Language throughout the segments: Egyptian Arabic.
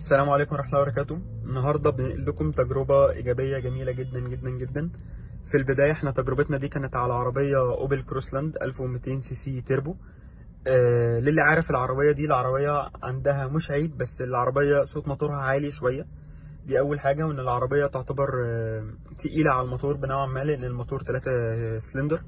السلام عليكم ورحمة الله وبركاته النهاردة بنقل لكم تجربة إيجابية جميلة جدا جدا جدا في البداية احنا تجربتنا دي كانت على عربية أوبل كروسلاند 1200 سي سي تيربو آه للي عارف العربية دي العربية عندها مش عيب بس العربية صوت موتورها عالي شوية دي أول حاجة وإن العربية تعتبر آه تقيلة على الموتور بنوعا ما لأن الموتور 3 سلندر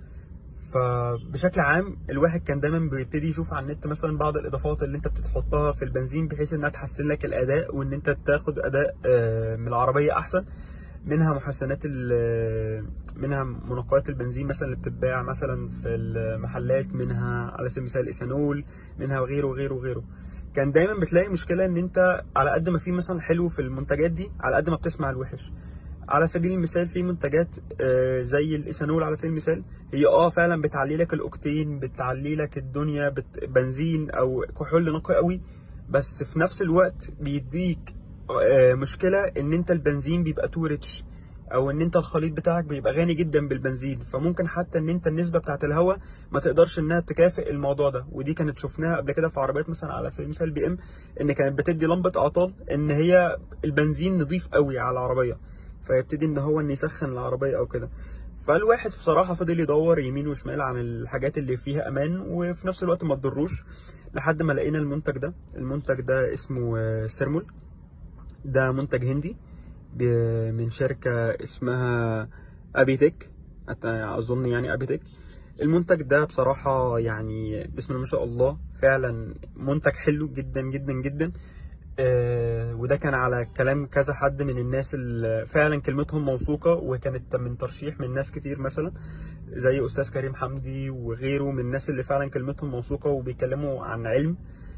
فبشكل عام الواحد كان دايما بيبتدي يشوف على النت مثلا بعض الاضافات اللي انت بتحطها في البنزين بحيث انها تحسن لك الاداء وان انت تاخد اداء آه، من العربيه احسن منها محسنات ال- منها منقيات البنزين مثلا اللي بتتباع مثلا في المحلات منها على سبيل المثال ايثانول منها وغيره وغيره وغيره كان دايما بتلاقي مشكله ان انت على قد ما في مثلا حلو في المنتجات دي على قد ما بتسمع الوحش على سبيل المثال في منتجات آه، زي الايثانول على سبيل المثال هي اه فعلا بتعلي لك الاوكتين بتعلي لك الدنيا بت... بنزين او كحول نقي قوي بس في نفس الوقت بيديك آه، مشكله ان انت البنزين بيبقى تو ريتش او ان انت الخليط بتاعك بيبقى غني جدا بالبنزين فممكن حتى ان انت النسبه بتاعت الهواء ما تقدرش انها تكافئ الموضوع ده ودي كانت شفناها قبل كده في عربيات مثلا على سبيل المثال بي ام ان كانت بتدي لمبه اعطال ان هي البنزين نضيف قوي على العربيه فيبتدي ان هو ان يسخن العربيه او كده فالواحد بصراحه فضل يدور يمين وشمال عن الحاجات اللي فيها امان وفي نفس الوقت ما تضروش لحد ما لقينا المنتج ده المنتج ده اسمه آه، سيرمول ده منتج هندي ب- من شركه اسمها ابيتك أت- اظن يعني ابيتك المنتج ده بصراحه يعني بسم الله ما شاء الله فعلا منتج حلو جدا جدا جدا آه، وده كان على كلام كذا حد من الناس اللي فعلا كلمتهم موثوقة وكانت من ترشيح من ناس كتير مثلا زي أستاذ كريم حمدي وغيره من الناس اللي فعلا كلمتهم موثوقة وبيتكلموا عن علم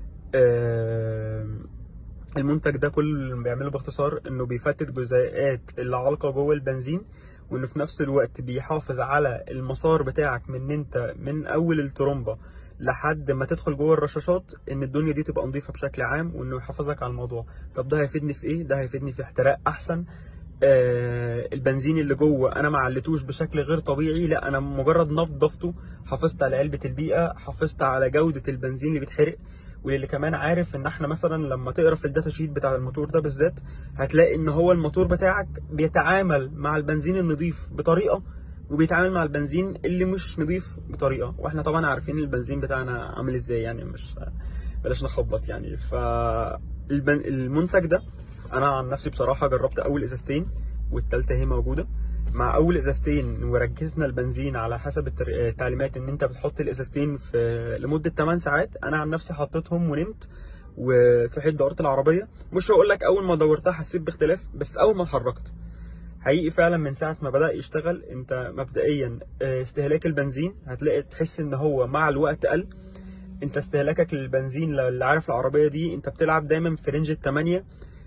آه، المنتج ده كل اللي بيعمله باختصار انه بيفتت جزيئات اللي عالقة جوه البنزين وانه في نفس الوقت بيحافظ على المسار بتاعك من إن انت من اول الترومبة لحد ما تدخل جوه الرشاشات ان الدنيا دي تبقى نظيفه بشكل عام وانه يحافظك على الموضوع طب ده هيفيدني في ايه ده هيفيدني في احتراق احسن آه البنزين اللي جوه انا ما علتوش بشكل غير طبيعي لا انا مجرد نظفته حافظت على علبه البيئه حافظت على جوده البنزين اللي بيتحرق واللي كمان عارف ان احنا مثلا لما تقرا في الداتا شيت بتاع الموتور ده بالذات هتلاقي ان هو الموتور بتاعك بيتعامل مع البنزين النظيف بطريقه وبيتعامل مع البنزين اللي مش نظيف بطريقه واحنا طبعا عارفين البنزين بتاعنا عامل ازاي يعني مش بلاش نخبط يعني فالمنتج ده انا عن نفسي بصراحه جربت اول ازازتين والتالتة هي موجوده مع اول ازازتين وركزنا البنزين على حسب التر- التعليمات ان انت بتحط الازازتين في لمده 8 ساعات انا عن نفسي حطيتهم ونمت وصحيت دورت العربيه مش هقول لك اول ما دورتها حسيت باختلاف بس اول ما اتحركت حقيقي فعلا من ساعه ما بدا يشتغل انت مبدئيا آه، استهلاك البنزين هتلاقي تحس ان هو مع الوقت قل انت استهلاكك للبنزين اللي عارف العربيه دي انت بتلعب دايما في رينج الثمانية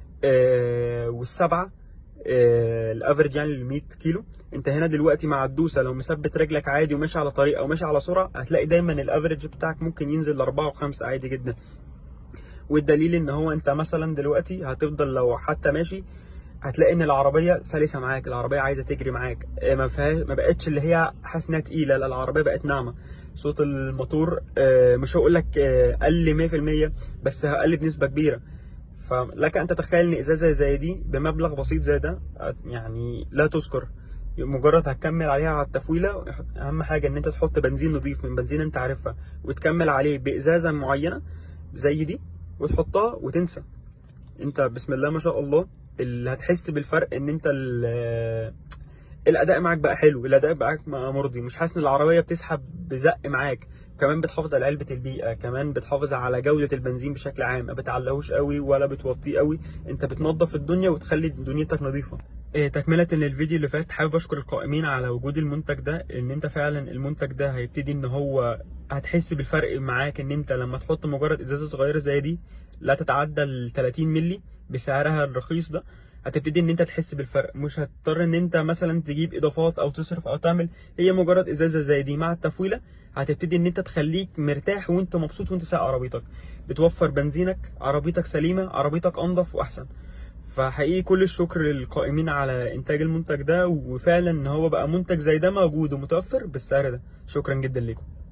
والسبعة آه، الافرج يعني ال 100 كيلو انت هنا دلوقتي مع الدوسه لو مثبت رجلك عادي وماشي على طريق او ماشي على سرعه هتلاقي دايما الافرج بتاعك ممكن ينزل لاربعه وخمسه عادي جدا والدليل ان هو انت مثلا دلوقتي هتفضل لو حتى ماشي هتلاقي ان العربيه سلسه معاك العربيه عايزه تجري معاك آه، ما فيهاش ما بقتش اللي هي حاسس انها تقيله لا العربيه بقت ناعمه صوت الموتور آه، مش هقول لك آه، قل 100% بس قل بنسبه كبيره فلك ان تتخيل ان ازازه زي دي بمبلغ بسيط زي ده آه، يعني لا تذكر مجرد هتكمل عليها على التفويله اهم حاجه ان انت تحط بنزين نظيف من بنزين انت عارفها وتكمل عليه بازازه معينه زي دي وتحطها وتنسى انت بسم الله ما شاء الله اللي هتحس بالفرق ان انت ال- الاداء معاك بقى حلو الاداء معاك بقى مرضي مش حاسس ان العربيه بتسحب بزق معاك كمان بتحافظ على علبه البيئه كمان بتحافظ على جوده البنزين بشكل عام ما بتعلهوش قوي ولا بتوطيه قوي انت بتنظف الدنيا وتخلي دنيتك نظيفه إيه، تكملة للفيديو اللي فات حابب اشكر القائمين على وجود المنتج ده ان انت فعلا المنتج ده هيبتدي ان هو هتحس بالفرق معاك ان انت لما تحط مجرد ازازه صغيره زي دي لا تتعدى ال 30 مللي بسعرها الرخيص ده هتبتدي ان انت تحس بالفرق مش هتضطر ان انت مثلا تجيب اضافات او تصرف او تعمل هي مجرد ازازه زي دي مع التفويله هتبتدي ان انت تخليك مرتاح وانت مبسوط وانت سايق عربيتك بتوفر بنزينك عربيتك سليمه عربيتك انضف واحسن فحقيقي كل الشكر للقائمين على انتاج المنتج ده وفعلا ان هو بقى منتج زي ده موجود ومتوفر بالسعر ده شكرا جدا لكم